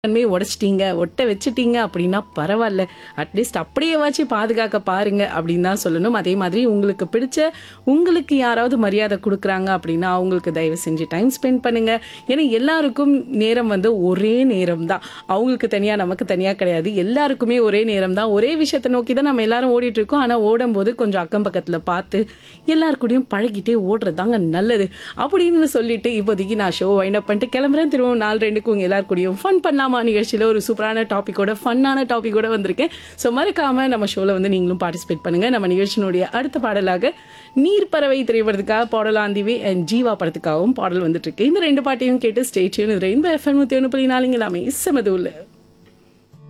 தன்மையை உடைச்சிட்டீங்க ஒட்ட வச்சுட்டீங்க அப்படின்னா பரவாயில்ல அட்லீஸ்ட் அப்படியேவாச்சும் பாதுகாக்க பாருங்க அப்படின்னு தான் சொல்லணும் அதே மாதிரி உங்களுக்கு பிடிச்ச உங்களுக்கு யாராவது மரியாதை கொடுக்குறாங்க அப்படின்னா அவங்களுக்கு தயவு செஞ்சு டைம் ஸ்பெண்ட் பண்ணுங்க ஏன்னா எல்லாருக்கும் நேரம் வந்து ஒரே நேரம் தான் அவங்களுக்கு தனியா நமக்கு தனியா கிடையாது எல்லாருக்குமே ஒரே நேரம் தான் ஒரே விஷயத்தை நோக்கி தான் நம்ம எல்லாரும் ஓடிட்டு இருக்கோம் ஆனா ஓடும்போது கொஞ்சம் அக்கம் பக்கத்துல பார்த்து எல்லாருக்கூடயும் பழகிட்டே ஓடுறதாங்க நல்லது அப்படின்னு சொல்லிட்டு இப்போதைக்கு நான் ஷோ வைண்ட் அப் பண்ணிட்டு கிளம்புறேன் திரும்ப நாலு ரெண்டுக்கு உங்க எல்லார் கூடயும் ஃபன் பண்ணலாமா நிகழ்ச்சியில் ஒரு சூப்பரான டாப்பிக்கோட ஃபன்னான டாப்பிக்கோட வந்திருக்கேன் ஸோ மறக்காம நம்ம ஷோவில் வந்து நீங்களும் பார்ட்டிசிபேட் பண்ணுங்க நம்ம நிகழ்ச்சியினுடைய அடுத்த பாடலாக நீர் பறவை திரைப்படத்துக்காக பாடலாந்திவே அண்ட் ஜீவா படத்துக்காகவும் பாடல் வந்துட்டு இருக்கு இந்த ரெண்டு பாட்டையும் கேட்டு ஸ்டேட்யூன் ரெயின்போ எஃப்எம் நூற்றி ஒன்று புள்ளி நாலுங்க எல்லாமே செமது உள்ள